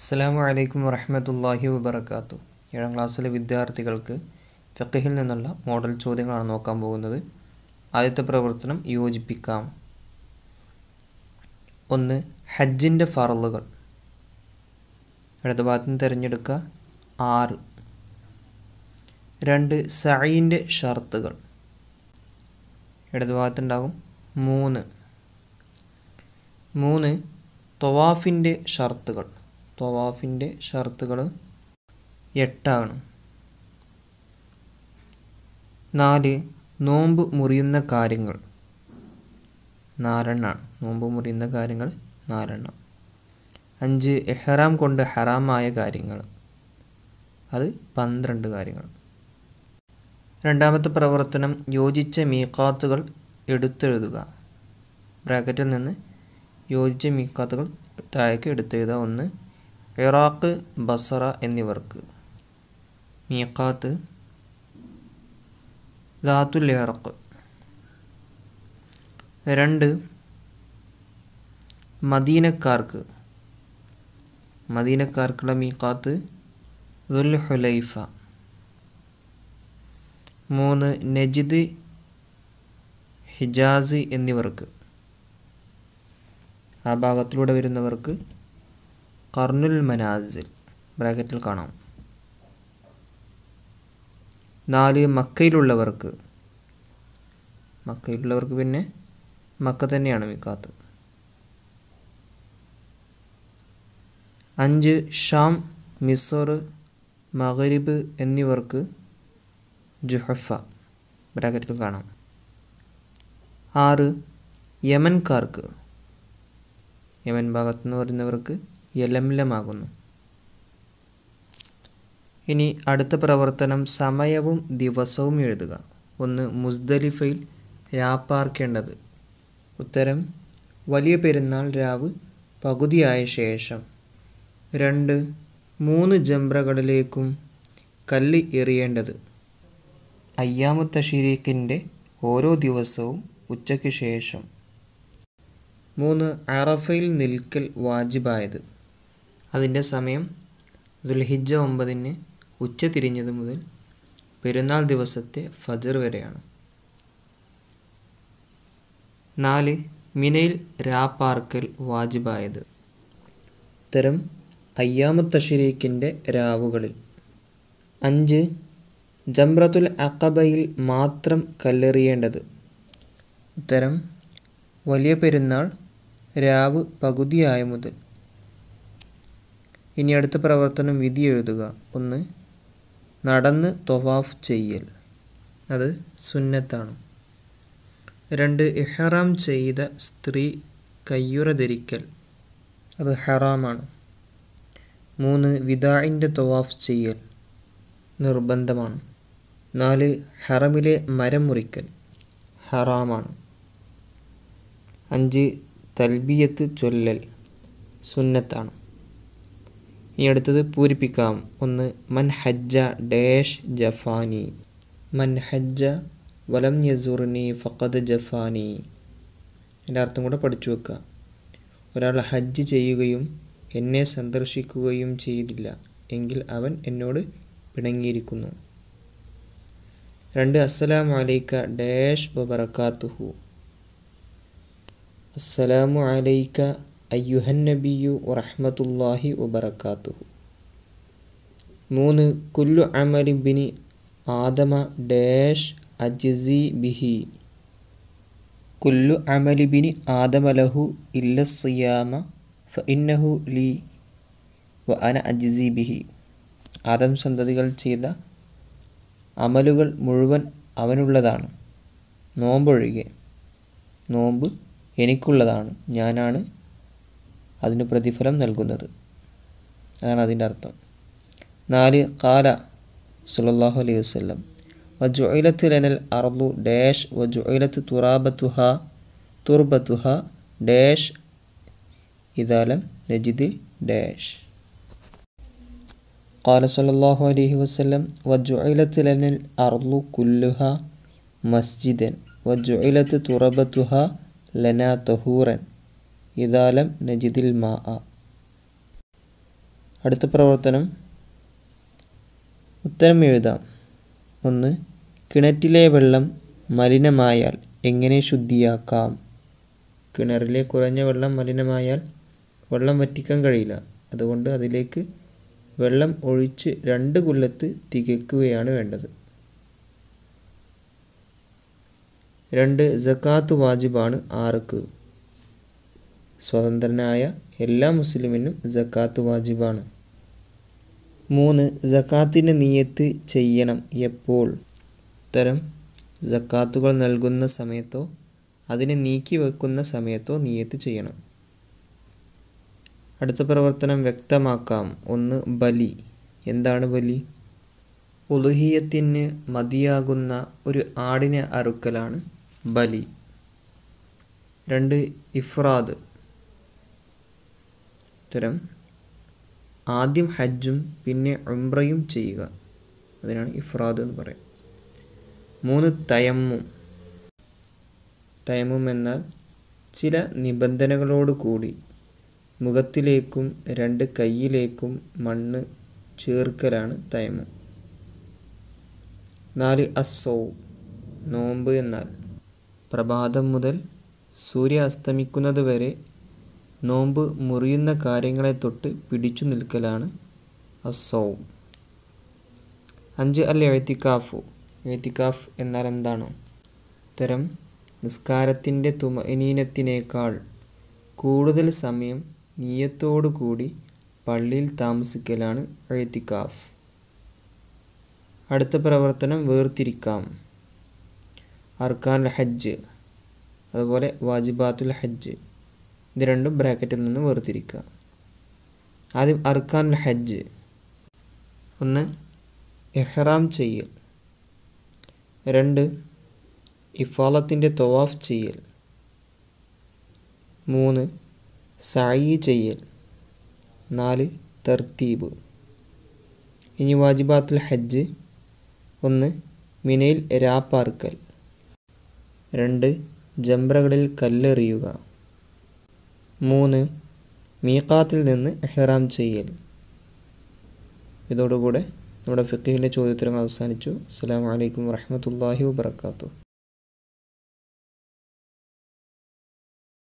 അസ്സലാമു അലൈക്കും വറഹ്മത്തുള്ളാഹി വബറകാതുഹു ഏഴാം ക്ലാസ്സിലെ വിദ്യാർത്ഥികൾക്ക് ഫിഖഹിൽ നിന്നുള്ള മോഡൽ ചോദ്യങ്ങളാണ് നോക്കാൻ പോകുന്നത് ആദ്യത്തെ പ്രവർത്തനം യോജിപ്പിക്കാം ഒന്ന് ഹജ്ജിൻ്റെ ഫറലുകൾ ഇടത് ഭാഗത്ത് നിന്ന് തിരഞ്ഞെടുക്കുക ആറ് രണ്ട് സഈൻ്റെ ഷർത്തുകൾ ഇടത് ഭാഗത്തുണ്ടാകും മൂന്ന് മൂന്ന് തൊവാഫിൻ്റെ ഷർത്തുകൾ തൊവാഫിൻ്റെ ഷർത്തുകൾ എട്ടാണ് നാല് നോമ്പ് മുറിയുന്ന കാര്യങ്ങൾ നാലെണ്ണാണ് നോമ്പ് മുറിയുന്ന കാര്യങ്ങൾ നാലെണ്ണം അഞ്ച് എഹ്റാം കൊണ്ട് ഹറാമായ കാര്യങ്ങൾ അത് പന്ത്രണ്ട് കാര്യങ്ങൾ രണ്ടാമത്തെ പ്രവർത്തനം യോജിച്ച മീക്കാത്തുകൾ എടുത്തെഴുതുക ബ്രാക്കറ്റിൽ നിന്ന് യോജിച്ച മീക്കാത്തുകൾ താഴേക്ക് എടുത്തെഴുതുക ഒന്ന് ഇറാഖ് ബസറ എന്നിവർക്ക് മീക്കാത്ത് ദാത്തുൽ ഇറക്ക് രണ്ട് മദീനക്കാർക്ക് മദീനക്കാർക്കുള്ള മീക്കാത്ത് ദുൽ ഹുലൈഫ മൂന്ന് നജിദ് ഹിജാസ് എന്നിവർക്ക് ആ ഭാഗത്തിലൂടെ വരുന്നവർക്ക് കർണുൽ മനാസിൽ ബ്രാക്കറ്റിൽ കാണാം നാല് മക്കയിലുള്ളവർക്ക് മക്കയിലുള്ളവർക്ക് പിന്നെ മക്ക തന്നെയാണ് മിക്കാത്ത് അഞ്ച് ഷാം മിസർ മഗരിബ് എന്നിവർക്ക് ജുഹഫ ബ്രാക്കറ്റിൽ കാണാം ആറ് യമൻകാർക്ക് യമൻ ഭാഗത്തു നിന്ന് വരുന്നവർക്ക് യലംലമാകുന്നു ഇനി അടുത്ത പ്രവർത്തനം സമയവും ദിവസവും എഴുതുക ഒന്ന് മുസ്ദലിഫയിൽ രാപ്പാർക്കേണ്ടത് ഉത്തരം വലിയ പെരുന്നാൾ രാവ് പകുതിയായ ശേഷം രണ്ട് മൂന്ന് ജംറകളിലേക്കും കല്ല് എറിയേണ്ടത് അയ്യാമു തഷീരീഖിൻ്റെ ഓരോ ദിവസവും ഉച്ചയ്ക്ക് ശേഷം മൂന്ന് അറഫയിൽ നിൽക്കൽ വാജിബായത് അതിൻ്റെ സമയം ദുൽഹിജ ഒമ്പതിന് ഉച്ച തിരിഞ്ഞത് മുതൽ പെരുന്നാൾ ദിവസത്തെ ഫജർ വരെയാണ് നാല് മിനയിൽ രാപ്പാർക്കൽ വാജിബായത് ഉത്തരം അയ്യാമു തഷരീഖിൻ്റെ രാവുകളിൽ അഞ്ച് ജംറത്തുൽ അക്കബയിൽ മാത്രം കല്ലെറിയേണ്ടത് ഉത്തരം വലിയ പെരുന്നാൾ രാവ് പകുതിയായ മുതൽ ഇനി അടുത്ത പ്രവർത്തനം വിധി എഴുതുക ഒന്ന് നടന്ന് തൊവാഫ് ചെയ്യൽ അത് സുന്നത്താണ് രണ്ട് ഇഹ്റാം ചെയ്ത സ്ത്രീ കയ്യുറ ധരിക്കൽ അത് ഹറാമാണ് മൂന്ന് വിദാഇൻ്റെ തൊവാഫ് ചെയ്യൽ നിർബന്ധമാണ് നാല് ഹറമിലെ മരം മുറിക്കൽ ഹറാമാണ് അഞ്ച് തൽബിയത്ത് ചൊല്ലൽ സുന്നത്താണ് ഇനി അടുത്തത് പൂരിപ്പിക്കാം ഒന്ന് മൻ ഹജ്ജ ഡാഷ് ജഫാനി മൻ ഹജ്ജ വലം യസുറിനി ഫഖദ് ജഫാനി എൻ്റെ അർത്ഥം കൂടെ പഠിച്ചു വെക്കുക ഒരാൾ ഹജ്ജ് ചെയ്യുകയും എന്നെ സന്ദർശിക്കുകയും ചെയ്തില്ല എങ്കിൽ അവൻ എന്നോട് പിണങ്ങിയിരിക്കുന്നു രണ്ട് അസ്സലാമു അലൈക്ക ഡാഷ് വബറക്കാത്തുഹു അസ്സലാമു അലൈക്ക അയ്യുഹൻ നബിയു വറഹ്മത്തുള്ളാഹി വബറക്കാത്തുഹു മൂന്ന് കുല്ലു അമലി ബിനി ആദമ ഡാഷ് അജിസി ബിഹി കുല്ലു അമലി ബിനി ആദമ ലഹു ഇല്ല സിയാമ ഫ ഇന്നഹു ലി വ അന അജിസി ബിഹി ആദം സന്തതികൾ ചെയ്ത അമലുകൾ മുഴുവൻ അവനുള്ളതാണ് നോമ്പൊഴികെ നോമ്പ് എനിക്കുള്ളതാണ് ഞാനാണ് അതിന് പ്രതിഫലം നൽകുന്നത് അതാണ് അതിൻ്റെ അർത്ഥം നാല് കാല സുലല്ലാഹു അലൈഹി വസ്ലം വജുയിലത്ത് ലനൽ അർദു ഡാഷ് വജുയിലത്ത് തുറാബത്തുഹ തുർബത്തുഹ ഡാഷ് ഇതാലം നജിദ് ഡാഷ് قال صلى الله عليه وسلم وجعلت لنا الأرض كلها مسجدا وجعلت تربتها لنا طهورا ഇതാലം നജിദിൽ മാ അടുത്ത പ്രവർത്തനം ഉത്തരം എഴുതാം ഒന്ന് കിണറ്റിലെ വെള്ളം മലിനമായാൽ എങ്ങനെ ശുദ്ധിയാക്കാം കിണറിലെ കുറഞ്ഞ വെള്ളം മലിനമായാൽ വെള്ളം വറ്റിക്കാൻ കഴിയില്ല അതുകൊണ്ട് അതിലേക്ക് വെള്ളം ഒഴിച്ച് രണ്ട് കുല്ലത്ത് തികയ്ക്കുകയാണ് വേണ്ടത് രണ്ട് ജക്കാത്ത് വാജിബാണ് ആർക്ക് സ്വതന്ത്രനായ എല്ലാ മുസ്ലിമിനും ജക്കാത്ത് വാജിബാണ് മൂന്ന് ജക്കാത്തിൻ്റെ നീയത്ത് ചെയ്യണം എപ്പോൾ ഉത്തരം ജക്കാത്തുകൾ നൽകുന്ന സമയത്തോ അതിനെ നീക്കി വെക്കുന്ന സമയത്തോ നീയത്ത് ചെയ്യണം അടുത്ത പ്രവർത്തനം വ്യക്തമാക്കാം ഒന്ന് ബലി എന്താണ് ബലി ഉലുഹിയത്തിന് മതിയാകുന്ന ഒരു ആടിനെ അറുക്കലാണ് ബലി രണ്ട് ഇഫ്രാദ് ഉത്തരം ആദ്യം ഹജ്ജും പിന്നെ ഉംറയും ചെയ്യുക അതിനാണ് ഇഫ്രാദ് എന്ന് പറയും മൂന്ന് തയമ്മും തയമ്മും എന്നാൽ ചില നിബന്ധനകളോട് കൂടി മുഖത്തിലേക്കും രണ്ട് കൈയിലേക്കും മണ്ണ് ചേർക്കലാണ് തയമ്മും നാല് അസൗ നോമ്പ് എന്നാൽ പ്രഭാതം മുതൽ സൂര്യ അസ്തമിക്കുന്നത് വരെ നോമ്പ് മുറിയുന്ന കാര്യങ്ങളെ തൊട്ട് പിടിച്ചു നിൽക്കലാണ് അസൗ അഞ്ച് അൽ എഴുത്തിക്കാഫു എഴുത്തിക്കാഫ് എന്നാൽ എന്താണ് ഉത്തരം നിസ്കാരത്തിൻ്റെ തുമനീനത്തിനേക്കാൾ കൂടുതൽ സമയം നീയത്തോടു കൂടി പള്ളിയിൽ താമസിക്കലാണ് എഴുത്തിക്കാഫ് അടുത്ത പ്രവർത്തനം വേർതിരിക്കാം അർക്കാൻ ഹജ്ജ് അതുപോലെ വാജിബാത്തുൽ ഹജ്ജ് ഇത് രണ്ടും ബ്രാക്കറ്റിൽ നിന്ന് വേർതിരിക്കുക ആദ്യം അർക്കാൻ ഹജ്ജ് ഒന്ന് എഹ്റാം ചെയ്യൽ രണ്ട് ഇഫാലത്തിൻ്റെ തവാഫ് ചെയ്യൽ മൂന്ന് സായി ചെയ്യൽ നാല് തർത്തീബ് ഇനി വാജിബാത്തുൽ ഹജ്ജ് ഒന്ന് മിനയിൽ രാപ്പാർക്കൽ രണ്ട് ജംറകളിൽ കല്ലെറിയുക മൂന്ന് മീക്കാത്തിൽ നിന്ന് എഹ്റാം ചെയ്യൽ ഇതോടുകൂടെ നമ്മുടെ ഫിഖിൻ്റെ ചോദ്യോത്തരങ്ങൾ അവസാനിച്ചു അസ്സാം വലൈക്കും വാഹമത്തല്ലാഹി വാബർക്കാത്തു